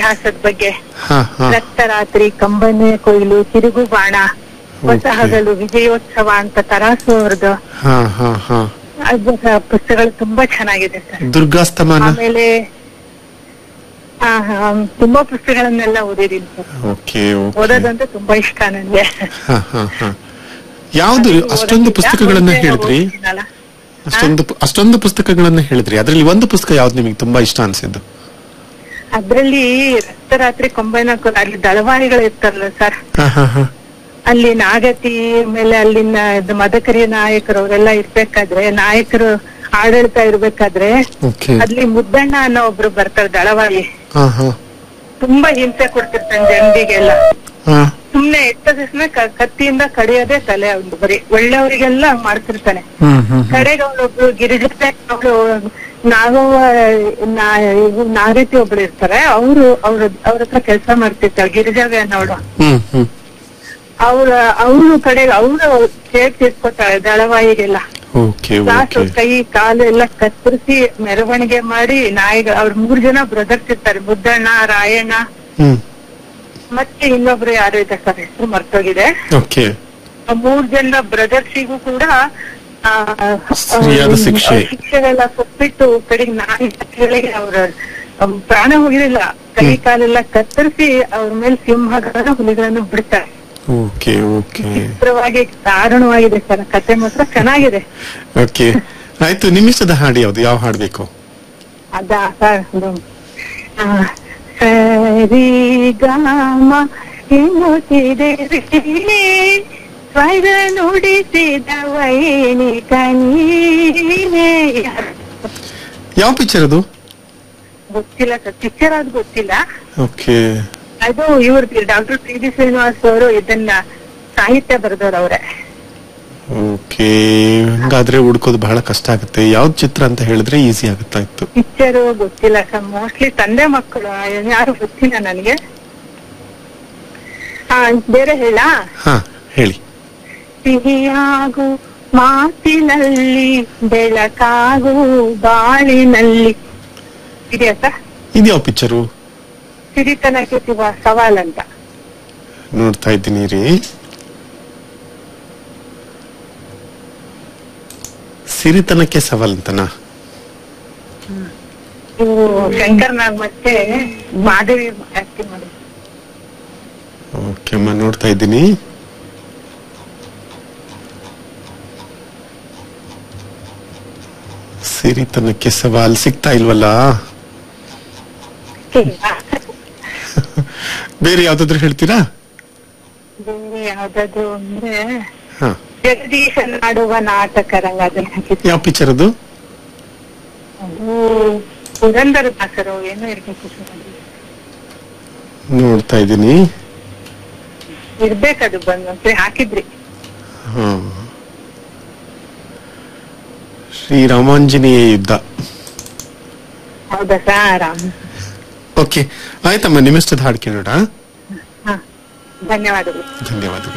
ಇತಿಹಾಸದ ಬಗ್ಗೆ ಹಾ ಹಾ ರಕ್ತರಾತ್ರಿ ಕಂಬನೆ ಕೊಯ್ಲು ತಿರುಗು ಬಾಣ ಹೊಸ Okay. ಹಗಲು ವಿಜಯೋತ್ಸವ ಅಂತ ತರಾಸು ಅವ್ರದ್ದು ಹಾ ಹಾ ಹಾ ಅದು ಸ- ಪುಸ್ತಕಗಳು ತುಂಬಾ ಚೆನ್ನಾಗಿದೆ ಸರ್ ದುರ್ಗಾಸ್ತಮಾನ ಆಮೇಲೆ ಆ, ಆ, ತುಂಬಾ ಪುಸ್ತಕಗಳನ್ನೆಲ್ಲ ಓದಿದೀನಿ ಸರ್ ಓಕೆ ಓಕೆ ಓದೋದಂದ್ರೆ ತುಂಬಾ ಇಷ್ಟ ನನಗೆ ಹಾ ಹಾ ಹಾ ಯಾವ್ದು ಅಷ್ಟೊಂದು ಪುಸ್ತಕಗಳನ್ನ ಹೇಳಿದ್ರಿ ಓದಿದ್ದೀನಲ್ಲ. ಅಷ್ಟೊಂದು ಪು- ಅಷ್ಟೊಂದು ಪುಸ್ತಕಗಳನ್ನ ಹೇಳಿದ್ರಿ ಅದ್ರಲ್ಲಿ ಒಂದು ಪುಸ್ತಕ ಯಾವ್ದು ನಿಮಗೆ ತುಂಬಾ ಇಷ್ಟ ಅನ್ಸಿದ್ದು ಅದ್ರಲ್ಲಿ ರಕ್ತರಾತ್ರಿ ಕೊಂಬೈನ ಕೊಯ್ಲು, ಅಲ್ಲಿ ದಳವಾಯಿಗಳು ಇರ್ತಾರಲ್ಲ ಸರ್ ಹಾ ಹಾ ಹಾ ಅಲ್ಲಿ ನಾಗತಿ ಮೇಲೆ ಅಲ್ಲಿನ ಇದು ಮದಕರಿ ನಾಯಕರು ಅವರೆಲ್ಲ ಇರ್ಬೇಕಾದ್ರೆ ನಾಯಕರು ಆಡಳಿತ ಇರ್ಬೇಕಾದ್ರೆ ಓಕೆ ಅಲ್ಲಿ ಮುದ್ದಣ್ಣ ಅನ್ನೋ ಒಬ್ರು ಬರ್ತಾರೆ ದಳವಾಯಿ ಹಾ ಹಾ ತುಂಬಾ ಹಿಂಸೆ ಕೊಡ್ತಿರ್ತಾನೆ ಜನರಿಗೆಲ್ಲ ಹಾ ಸುಮ್ನೆ ಎಟ್ಟ ತಕ್ಷಣ ಕ- ಕತ್ತಿಯಿಂದ ಕಡಿಯೋದೇ ತಲೆ ಅವ್ನು ಬರೀ ಒಳ್ಳೆಯವರಿಗೆಲ್ಲ ಮಾಡ್ತಿರ್ತಾನೆ ಹ್ಮ್ ಹ್ಮ್ ಕಡೆಗೆ ಅವಳೊಬ್ಳು ಗಿರಿಜತೆ ಅವಳು ನಾಗವ್ವ ನಾ- ಇವ್ರು ನಾಗತಿ ಒಬ್ಳು ಇರ್ತಾರೆ ಅವರು ಅವ್ರ ಅವ್ರ ಹತ್ರ ಕೆಲಸ ಮಾಡ್ತಿರ್ತಾಳೆ ಗಿರಿಜಾವೆ ಅನ್ನೋಳು ಹ್ಮ್ ಹ್ಮ್ ಅವ್ರ ಅವ್ರ ಕಡೆಗೆ ಅವ್ರು ಸೇರ್ ತಿರ್ಸ್ಕೊತಾಳೆ ದಳವಾಯಿಗೆಲ್ಲ ಓಕೆ ಲಾಸ್ಟ್ ಓಕೆ ಕೈ ಕಾಲು ಎಲ್ಲ ಕತ್ತರಿಸಿ ಮೆರವಣಿಗೆ ಮಾಡಿ ನಾಯಿಗಳು ಅವ್ರ ಮೂರ್ ಜನ ಬ್ರದರ್ಸ್ ಇರ್ತಾರೆ ಮುದ್ದಣ್ಣ ರಾಯಣ್ಣ ಹ್ಮ್ ಮತ್ತೆ ಇನ್ನೊಬ್ರು ಯಾರು ಇದೆ ಸರ್ ಹೆಸರು ಮರ್ತೋಗಿದೆ ಓಕೆ ಆ ಮೂರ್ ಜನ ಬ್ರದರ್ಸಿಗೂ ಕೂಡ ಆ, ಸರಿಯಾದ ಆ, ಶಿಕ್ಷೆ. ಶಿಕ್ಷೆಗೆಲ್ಲ ಕೊಟ್ಬಿಟ್ಟು ಕಡೆಗೆ ನಾಯಿಗಳಿಗೆ ಅವ್ರ ಅವ್ರ ಪ್ರಾಣ ಹೋಗಿರಲಿಲ್ಲ ಕೈ ಕಾಲೆಲ್ಲ ಕತ್ತರಿಸಿ ಅವ್ರ ಮೇಲೆ ಸಿಂಹಗಳನ್ನ ಹುಲಿಗಳನ್ನು ಬಿಡ್ತಾರೆ ಓಕೆ ಓಕೆ ಚಿತ್ರವಾಗಿ ದಾರುಣವಾಗಿದೆ ಸರ್ ಕತೆ ಮಾತ್ರ ಚೆನ್ನಾಗಿದೆ ಓಕೆ ಆಯ್ತು ನಿಮ್ಮಿಷ್ಟದ ಹಾಡು ಯಾವ್ದು ಯಾವ ಹಾಡು ಬೇಕು ಅದ ಸರ್ ಅದು ಆ, ಸರಿ ಗಾಮ ಎನ್ನುತ್ತಿದೆ ವೀಣೆ, ಸ್ವರ ನುಡಿಸಿದ ವೈಣಿ ಕನೀನೆ ಯಾವ ಪಿಕ್ಚರ್ ಅದು ಗೊತ್ತಿಲ್ಲ ಸರ್ ಪಿಕ್ಚರ್ ಅದು ಗೊತ್ತಿಲ್ಲ ಓಕೆ ಅದು ಇವ್ರದ್ದು ಡಾಕ್ಟರ್ ಪಿ ಡಿ ಶ್ರೀನಿವಾಸ್ ಅವರು ಇದನ್ನ ಸಾಹಿತ್ಯ ಬರೆದವ್ರು ಅವ್ರೆ ಓಕೆ ಹಂಗಾದ್ರೆ ಹುಡ್ಕೋದು ಬಹಳ ಕಷ್ಟ ಆಗುತ್ತೆ ಯಾವ್ದು ಚಿತ್ರ ಅಂತ ಹೇಳಿದ್ರೆ ಈಸಿ ಆಗುತ್ತಾ ಇತ್ತು ಪಿಕ್ಚರ್ ಗೊತ್ತಿಲ್ಲ ಸರ್ ಮೋಸ್ಟ್ಲಿ ತಂದೆ ಮಕ್ಕಳು ಯಾರು ಗೊತ್ತಿಲ್ಲ ನನಗೆ ಹಾ ಬೇರೆ ಹೇಳಾ ಹಾ ಹೇಳಿ ಸಿಹಿಯಾಗು ಮಾತಿನಲ್ಲಿ ಬೆಳಕಾಗು ಬಾಳಿನಲ್ಲಿ ಇದೆಯಾ ಸರ್ ಇದ್ಯಾವ ಪಿಕ್ಚರು ಸಿರಿತನಕ್ಕೆ ಸಿಗುವ ಸವಾಲಂತ ನೋಡ್ತಾ ಇದ್ದೀನಿ ರೀ ಸಿರಿತನಕ್ಕೆ ಸವಾಲ್ ಅಂತನಾ ಇವು ಶಂಕರ್ ನಾಗ್ ಮತ್ತೆ ಮಾಧವಿ ಆಕ್ಟಿಂಗ್ ಮಾಡಿ ಓಕೆ ಅಮ್ಮ ನೋಡ್ತಾ ಇದ್ದೀನಿ ಸಿರಿತನಕ್ಕೆ ಸವಾಲ್ ಸಿಗ್ತಾ ಇಲ್ವಲ್ಲ ಬೇರೆ ಯಾವ್ದಾದ್ರು ಹೇಳ್ತೀರಾ ಬೇರೆ ಯಾವ್ದದು ಅಂದ್ರೆ ಹಾ ಜಗದೀಶನ್ ಆಡುವ ನಾಟಕ ರಂಗ ಅದನ್ನ ಹಾಕಿದ್ದು ಯಾವ ಪಿಕ್ಚರ್ ಅದು ಅದು ಪುರಂದರ ದಾಸರು ಏನೋ ಇರ್ಬೇಕು ಸರ್ ಅದು. ನೋಡ್ತಾ ಇದ್ದೀನಿ ಇರ್ಬೇಕದು ಬಂದು ಹಾಕಿದ್ರಿ ಹಾ ಶ್ರೀರಾಮಾಂಜನೇಯ ಯುದ್ಧ ಹೌದಾ ಸರ್ ಓಕೆ ಆಯ್ತಮ್ಮ ನಿಮ್ಮಿಷ್ಟದ ಹಾಡು ಕೇಳೋಣ ಹಾ ಧನ್ಯವಾದಗಳು ಧನ್ಯವಾದಗಳು